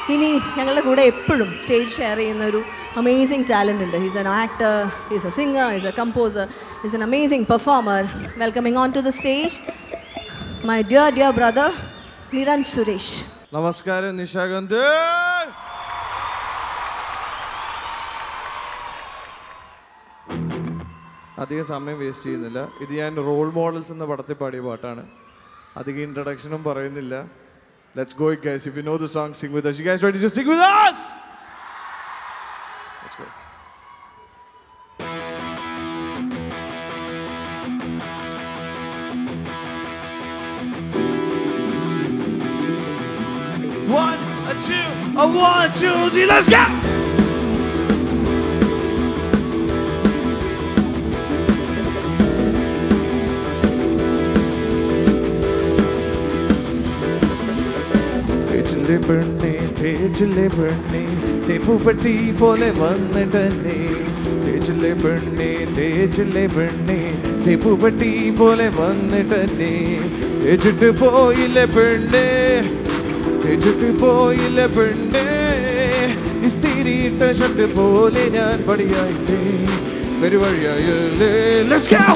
ഇനി ഞങ്ങളുടെ കൂടെ എപ്പോഴും സ്റ്റേജ് ഷെയർ ചെയ്യുന്ന ഒരു അമേസിങ് ടാലൻ്റ് ഉണ്ട് he's an actor he's a singer he's a composer he's an amazing performer welcoming on to the stage my dear dear brother Niranj Suresh നമസ്കാരം നിശാഗന്ധ് അധികം സമയം വേസ്റ്റ് ചെയ്യുന്നില്ല ഇത് ഞാൻ റോൾ മോഡൽസ് എന്ന പടത്തിൽ പാടിയ പാട്ടാണ് അധികം ഇൻട്രഡക്ഷനും പറയുന്നില്ല let's go guys if you know the song sing with us you guys ready to sing with us let's go One, a two, a one, two, three, let's go! തേച്ചിലെ പെണ്ണെ തേച്ചിലെ പെണ്ണെ തെപ്പുപെട്ടി പോലെ വന്നിട്ടന്നെ തേച്ചിലെ പെണ്ണെ തേച്ചിലെ പെണ്ണെ തെപ്പുപെട്ടി പോലെ വന്നിട്ടന്നെ തേച്ചിട്ട് പോയില്ലേ പെണ്ണെ തേച്ചിട്ട് പോയില്ലേ പെണ്ണെ ഇസ്തിരിയിട്ട ഷർട്ട് പോലെ ഞാൻ പടിയായിട്ടേ വരുവഴിയായല്ലേ ലെറ്റ്സ് ഗോ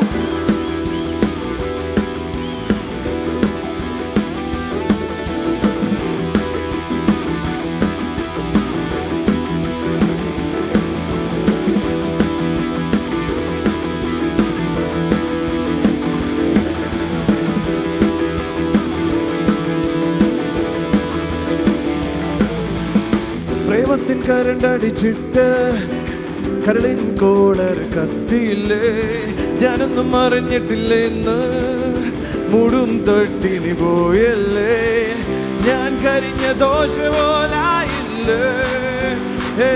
പ്രേമത്തിൻ കരണ്ടടിച്ചിട്ട് കരളിൻ കോളർ കത്തിയില്ലേ ഞാനൊന്നും അറിഞ്ഞിട്ടില്ല എന്ന് മൂടും തൊട്ടിനി പോയല്ലേ ഞാൻ കരിഞ്ഞ ദോശ പോലായില്ലേ ഏ,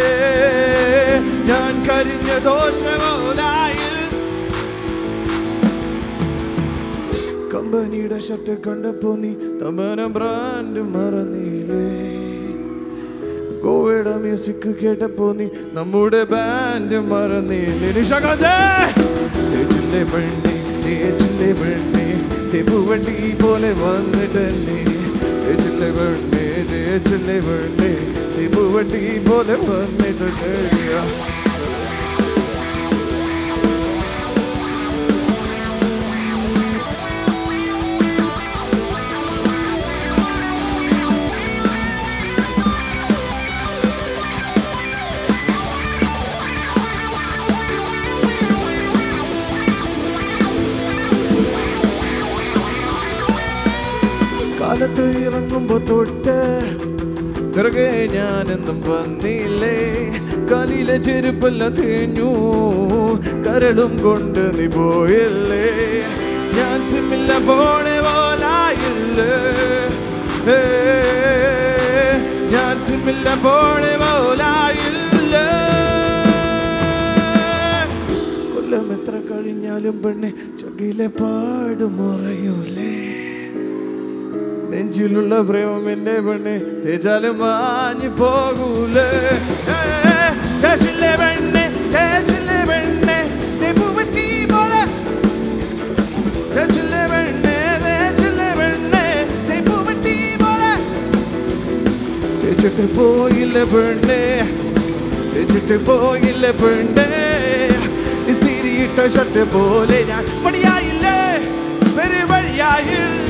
ഞാൻ കരിഞ്ഞ ദോശ പോലായില്ല കമ്പനിയുടെ ഷർട്ട് കണ്ടപ്പോ നീ തമന ബ്രാൻഡ് മറന്നില്ലേ കോവയുടെ മ്യൂസിക് കേട്ടപ്പോ നീ നമ്മുടെ ബാൻഡ് മറന്നില്ലേ നിശാകാന്തേ തേച്ചില്ലേ പെണ്ണി തേച്ചില്ലേ പെണ്ണി തെപ്പുവണ്ടി പോലെ വന്നിട്ടന്നെ തേച്ചില്ലേ പെണ്ണി തേച്ചില്ലേ പെണ്ണി തെപ്പുവണ്ടി പോലെ വന്നിട്ടന്നെ കാലത്ത് ഇറങ്ങുമ്പോ തൊട്ട് പിറകെ ഞാനെന്നും വന്നില്ലേ കാലിലെ ചെരുപ്പെല്ലാം തേഞ്ഞു കരളും കൊണ്ട് നീ പോയല്ലേ ഞാൻ സിമ്മില്ല പോണെ പോലായില്ലേ ഏ, ഞാൻ സിമ്മില്ല പോണെ പോലായില്ലേ കൊല്ലം എത്ര കഴിഞ്ഞാലും പെണ്ണെ ചകിലെ പാടുമുറയൂലേ നെഞ്ചിലുള്ള പ്രേമം എന്റെ പെണ്ണെ തേച്ചാലും മാഞ്ഞു പോകൂലേ ഏ, തേച്ചില്ലേ പെണ്ണെ തേച്ചില്ലേ പെണ്ണെ തെപ്പുപറ്റി പോലെ തേച്ചില്ലേ പെണ്ണെ തേച്ചില്ലേ പെണ്ണെ തെപ്പുപറ്റി പോലെ തേച്ചിട്ട് പോയില്ല പെണ്ണെ തേച്ചിട്ട് പോയില്ല പെണ്ണെ ഇസ്തിരിയിട്ട ഷർട്ട് പോലെ ഞാൻ പടിയായില്ലേ പെരുവഴിയായില്ല